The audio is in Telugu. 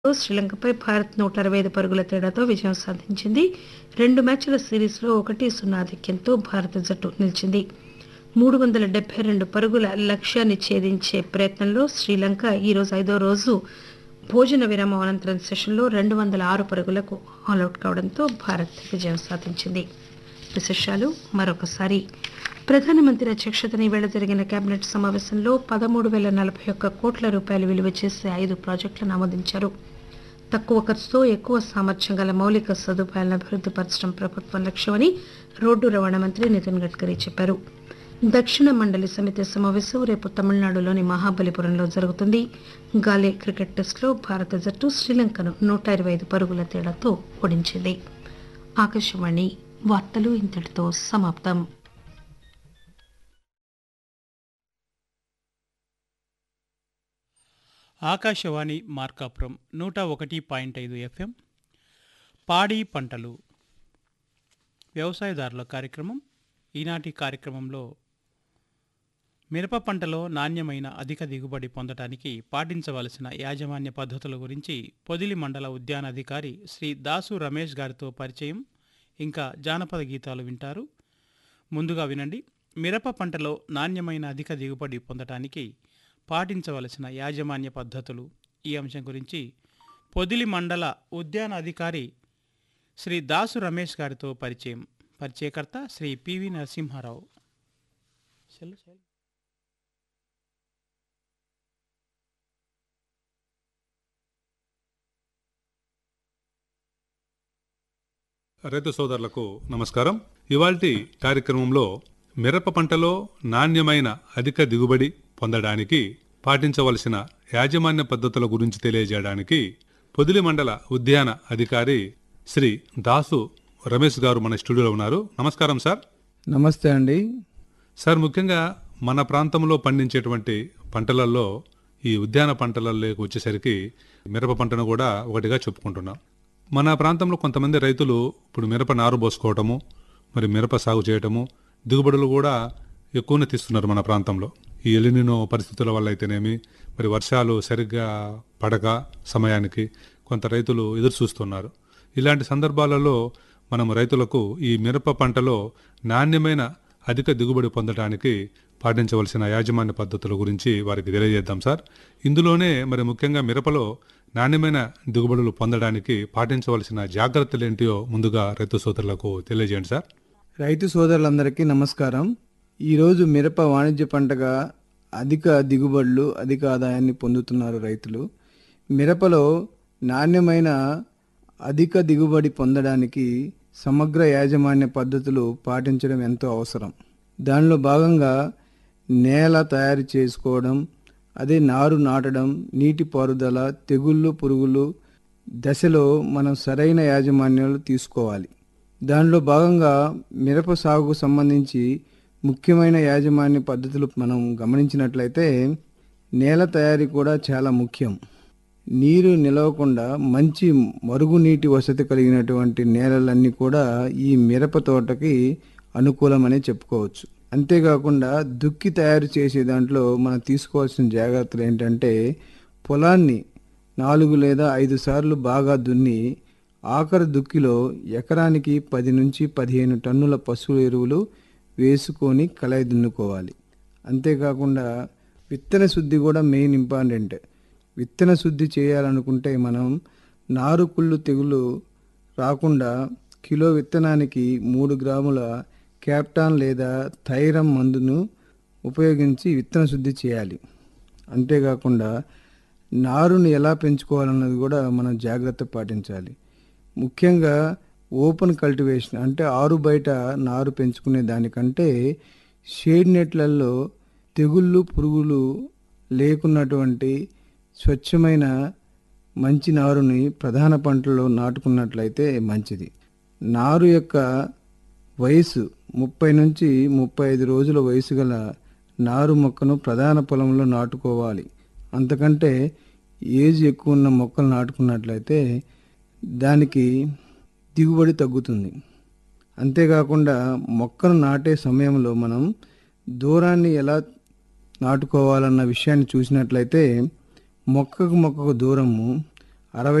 శ్రీలంకపై భారత్ నూట అరవై ఐదు పరుగుల తేడాతో విజయం సాధించింది రెండు మ్యాచ్ల సిరీస్లో ఒకటి సున్నా ఆధిక్యంతో భారత జట్టు నిలిచింది మూడు వందల డెబ్బై రెండు పరుగుల లక్ష్యాన్ని ఛేదించే ప్రయత్నంలో శ్రీలంక ఈరోజు ఐదో రోజు భోజన విరామం అనంతరం సెషన్లో రెండు వందల ఆరు పరుగులకు ఆలౌట్ కావడంతో భారత్ విజయం సాధించింది విశేషాలు మరొకసారి ప్రధానమంత్రి అధ్యక్షతన ఈవేళ జరిగిన కేబినెట్ సమావేశంలో పదమూడు వేల నలభై ఒక్క కోట్ల రూపాయలు విలువ చేసే ఐదు ప్రాజెక్టులను ఆమోదించారు తక్కువ ఖర్చుతో ఎక్కువ సామర్థ్యం గల మౌలిక సదుపాయాలను అభివృద్ధి పరచడం ప్రభుత్వం లక్ష్యమని రోడ్డు రవాణా మంత్రి నితిన్ గడ్కరీ చెప్పారు దక్షిణ మండలి సమితి సమావేశం రేపు తమిళనాడులోని మహాబలిపురంలో జరుగుతుంది గాలే క్రికెట్ టెస్టులో భారత జట్టు శ్రీలంకను నూట ఇరవై ఐదు పరుగుల తేడాతో ఓడించింది ఆకాశవాణి వార్తలు ఇంతటితో సమాప్తం ఆకాశవాణి మార్కాపురం నూట ఒకటి పాయింట్ ఐదు ఎఫ్ఎం పాడి పంటలు వ్యవసాయదారుల కార్యక్రమం ఈనాటి కార్యక్రమంలో మిరప పంటలో నాణ్యమైన అధిక దిగుబడి పొందటానికి పాటించవలసిన యాజమాన్య పద్ధతుల గురించి పొదిలి మండల ఉద్యానాధికారి శ్రీ దాసు రమేష్ గారితో పరిచయం ఇంకా జానపద గీతాలు వింటారు ముందుగా వినండి మిరప పంటలో నాణ్యమైన అధిక దిగుబడి పొందటానికి పాటించవలసిన యాజమాన్య పద్ధతులు ఈ అంశం గురించి పొదిలి మండల ఉద్యాన అధికారి శ్రీ దాసు రమేష్ గారితో పరిచయం పరిచయకర్త శ్రీ పివి నరసింహారావు సెల్లు సెల్లు. రైతు సోదరులకు నమస్కారం ఇవాల్టి కార్యక్రమంలో మిరప పంటలో నాణ్యమైన అధిక దిగుబడి పొందడానికి పాటించవలసిన యాజమాన్య పద్ధతుల గురించి తెలియజేయడానికి పొదిలి మండల ఉద్యాన అధికారి శ్రీ దాసు రమేష్ గారు మన స్టూడియోలో ఉన్నారు నమస్కారం సార్ నమస్తే అండి సార్ ముఖ్యంగా మన ప్రాంతంలో పండించేటువంటి పంటలలో ఈ ఉద్యాన పంటలలోకి వచ్చేసరికి మిరప పంటను కూడా ఒకటిగా చెప్పుకుంటున్నాం మన ప్రాంతంలో కొంతమంది రైతులు ఇప్పుడు మిరప నారు పోసుకోవటము మరి మిరప సాగు చేయటము దిగుబడులు కూడా ఎక్కువనే తీస్తున్నారు మన ప్రాంతంలో ఈ ఎలినినో పరిస్థితుల వల్ల అయితేనేమి మరి వర్షాలు సరిగ్గా పడక సమయానికి కొంత రైతులు ఎదురు చూస్తున్నారు ఇలాంటి సందర్భాలలో మనం రైతులకు ఈ మిరప పంటలో నాణ్యమైన అధిక దిగుబడి పొందడానికి పాటించవలసిన యాజమాన్య పద్ధతుల గురించి వారికి తెలియజేద్దాం సార్ ఇందులోనే మరి ముఖ్యంగా మిరపలో నాణ్యమైన దిగుబడులు పొందడానికి పాటించవలసిన జాగ్రత్తలు ఏంటియో ముందుగా రైతు సోదరులకు తెలియజేయండి సార్ రైతు సోదరులందరికీ నమస్కారం ఈరోజు మిరప వాణిజ్య పంటగా అధిక దిగుబడులు అధిక ఆదాయాన్ని పొందుతున్నారు రైతులు మిరపలో నాణ్యమైన అధిక దిగుబడి పొందడానికి సమగ్ర యాజమాన్య పద్ధతులు పాటించడం ఎంతో అవసరం దానిలో భాగంగా నేల తయారు చేసుకోవడం అదే నారు నాటడం నీటి పారుదల తెగుళ్ళు పురుగులు దశలో మనం సరైన యాజమాన్యాలు తీసుకోవాలి దానిలో భాగంగా మిరప సాగుకు సంబంధించి ముఖ్యమైన యాజమాన్య పద్ధతులు మనం గమనించినట్లయితే నేల తయారీ కూడా చాలా ముఖ్యం నీరు నిలవకుండా మంచి మరుగునీటి వసతి కలిగినటువంటి నేలలన్నీ కూడా ఈ మిరప తోటకి అనుకూలమని చెప్పుకోవచ్చు అంతేకాకుండా దుక్కి తయారు చేసే దాంట్లో మనం తీసుకోవాల్సిన జాగ్రత్తలు ఏంటంటే పొలాన్ని నాలుగు లేదా ఐదు సార్లు బాగా దున్ని ఆఖరి దుక్కిలో ఎకరానికి పది నుంచి పదిహేను టన్నుల పశువుల ఎరువులు వేసుకొని కలయి దున్నుకోవాలి అంతేకాకుండా విత్తన శుద్ధి కూడా మెయిన్ ఇంపార్టెంట్ విత్తన శుద్ధి చేయాలనుకుంటే మనం నారుకుళ్ళు తెగులు రాకుండా కిలో విత్తనానికి మూడు గ్రాముల క్యాప్టాన్ లేదా థైరం మందును ఉపయోగించి విత్తన శుద్ధి చేయాలి అంతేకాకుండా నారుని ఎలా పెంచుకోవాలన్నది కూడా మనం జాగ్రత్త పాటించాలి ముఖ్యంగా ఓపెన్ కల్టివేషన్ అంటే ఆరు బయట నారు పెంచుకునే దానికంటే షేడ్ నెట్లలో తెగుళ్ళు పురుగులు లేకున్నటువంటి స్వచ్ఛమైన మంచి నారుని ప్రధాన పంటలో నాటుకున్నట్లయితే మంచిది నారు యొక్క వయసు ముప్పై నుంచి ముప్పై ఐదు రోజుల వయసు గల నారు మొక్కను ప్రధాన పొలంలో నాటుకోవాలి అంతకంటే ఏజ్ ఎక్కువ ఉన్న మొక్కలు నాటుకున్నట్లయితే దానికి దిగుబడి తగ్గుతుంది అంతేకాకుండా మొక్కను నాటే సమయంలో మనం దూరాన్ని ఎలా నాటుకోవాలన్న విషయాన్ని చూసినట్లయితే మొక్కకు మొక్కకు దూరము అరవై